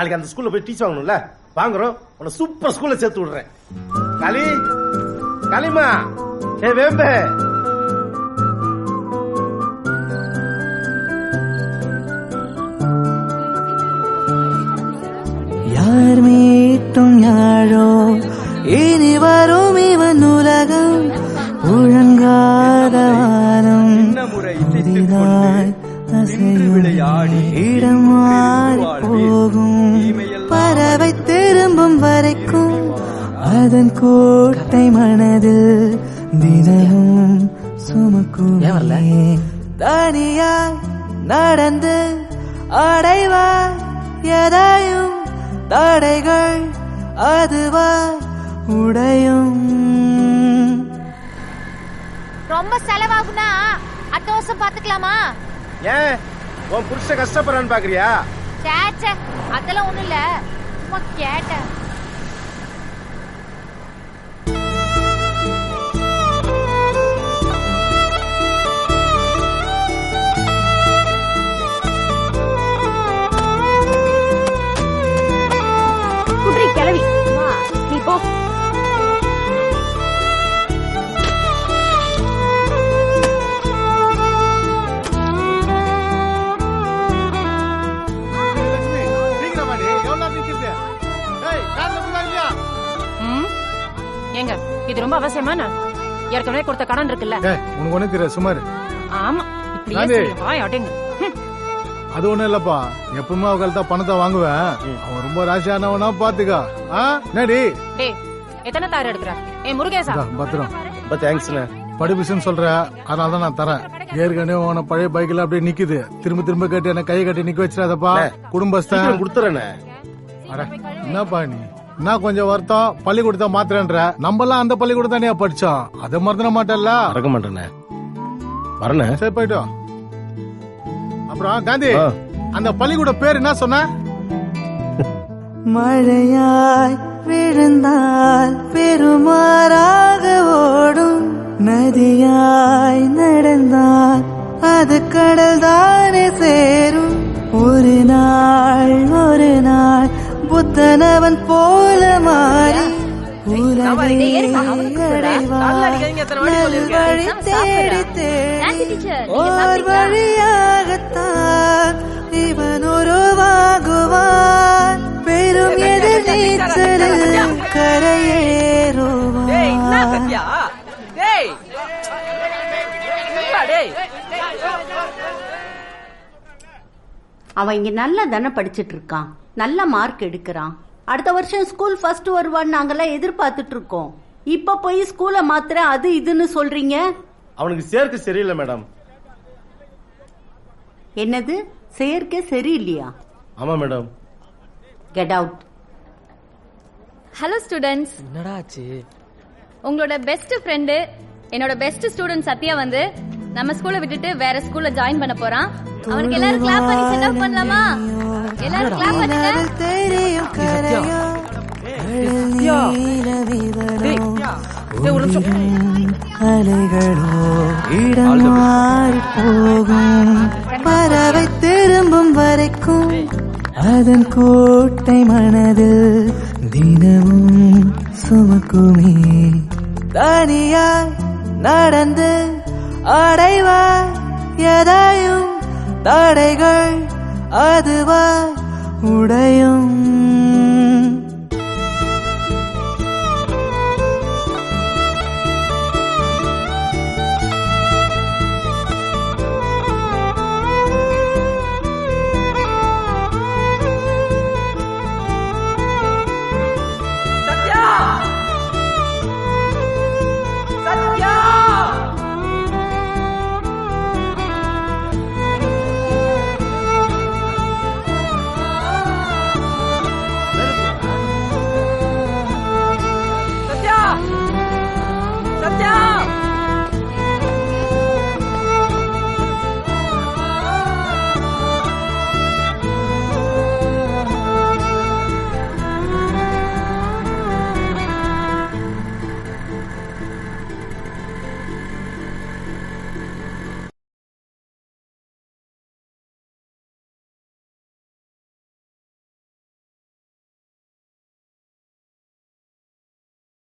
நாளைக்கு அந்த ஸ்கூல்ல போய் டீச் வாங்கணும்ல வாங்குறோம் உன்னை சூப்பர் ஸ்கூல்ல சேர்த்து விடுறேன் காளி காளிமா ஏ வேம்பே யார் மீட்டும் யாழோ இனி வரும் இவன் உலகம் ஒழுங்காத வானம் புதிதாய் அசையும் இடம் மாறி போகும் பறவை திரும்பும் வரைக்கும் அதன் கோட்டை மனதில் தினமும் சுமக்குமே தனியாய் நடந்து அடைவாய் எதையும் தடைகள் அதுவாய் உடையும் ரொம்ப செலவாகுனா அடுத்த வருஷம் பாத்துக்கலாமா ஏன் உன் புருஷன் கஷ்டப்படுறான்னு பாக்குறியா சே சே அதெல்லாம் ஒண்ணும் இல்ல சும்மா கேட்டேன் குட்ரி கிளவி நீ போ ம்? ஏங்க இது ரொம்ப அவசியமான ஏற்கனவே கொடுத்த கடன் இருக்குல்ல ஏய், உனக்கு ஒண்ணு தெரியாது சுமார் ஆமா இப்படியே நானே. சொல்லி வாய் அடங்க ஹம். அது ஒண்ணும் இல்லப்பா எப்பவுமே அவள் தான் பணத்தை வாங்குவேன் அவன் ரொம்ப ராசியானவனா பாத்துக்கா ஆ நடி டேய் எத்தனை தார் எடுக்கிற ஏ முருகேசா பத்திரம் ரொம்ப தேங்க்ஸ்ண்ணே படிப்புச்சுன்னு சொல்ற அதனால தான் நான் தரேன் ஏற்கனவே உன பழைய பைக்ல அப்படியே நிக்குது திரும்ப திரும்ப கேட்டு என்ன கையை கட்டி நிக்க வச்சிடாதப்பா குடும்பஸ்தான் சீக்கிரம் கொடுத்துறேண்ணே அட, என்னப்பா நீ என்ன கொஞ்சம் வருத்தம் பள்ளிக்கூடத்தை மாத்திரன்ற நம்ம எல்லாம் அந்த பள்ளிக்கூடம் தானே படிச்சோம் அதை மறந்துட மாட்டல்ல மறக்க மாட்டேண்ணே வரண்ணே சரி போயிட்டு வா. அப்புறம் காந்தி ஆ. அந்த பள்ளிக்கூட பேர் என்ன சொன்ன மழையாய் விழுந்தால் பெருமாறாக ஓடும் நதியாய் நடந்தால் அது கடல் தானே சேரும் ஒரு நாள் ஒரு நாள் புத்தனவன் போல மாறி உலகை அடைவான். நல்வழி தேடி தேடி ஓர் வழியாகத்தான் இவன் உருவாகுவான் பெரும் எதிர் நீச்சலில் கரையேறுவான் அவன் இங்க நல்லா தானே படிச்சிட்டு இருக்கான் நல்ல மார்க் எடுக்கிறான் அடுத்த வருஷம் ஸ்கூல் ஃபர்ஸ்ட் வருவான்னு நாங்கெல்லாம் எதிர்பார்த்துட்டு இருக்கோம் இப்ப போய் ஸ்கூலை மாத்திர அது இதுன்னு சொல்றீங்க அவனுக்கு சேர்க்க சரியில்லை மேடம் என்னது சேர்க்கை சரியில்லையா ஆமா madam get out hello students என்னடா ஆச்சு உங்களோட பெஸ்ட் ஃப்ரெண்டு என்னோட பெஸ்ட் ஸ்டூடெண்ட் சத்யா வந்து நம்ம ஸ்கூலை விட்டுட்டு வேற ஸ்கூல்ல ஜாயின் பண்ண போறான் அவனுக்கு எல்லாரும் கிளாப் பண்ணி சென்ட் ஆஃப் பண்ணலாமா எல்லாரும் கிளாப் பண்ணுங்க உணவில் தெரியும் கரையோ கடல் நீல விவரோ உயிரின் அலைகளோ இடம் மாறி போகும் பறவை திரும்பும் வரைக்கும் அதன் கோட்டை மனதில் தினமும் சுமக்குமே தனியாய் நடந்து அடைவாய் எதையும் தடைகள் அதுவாய் உடையும்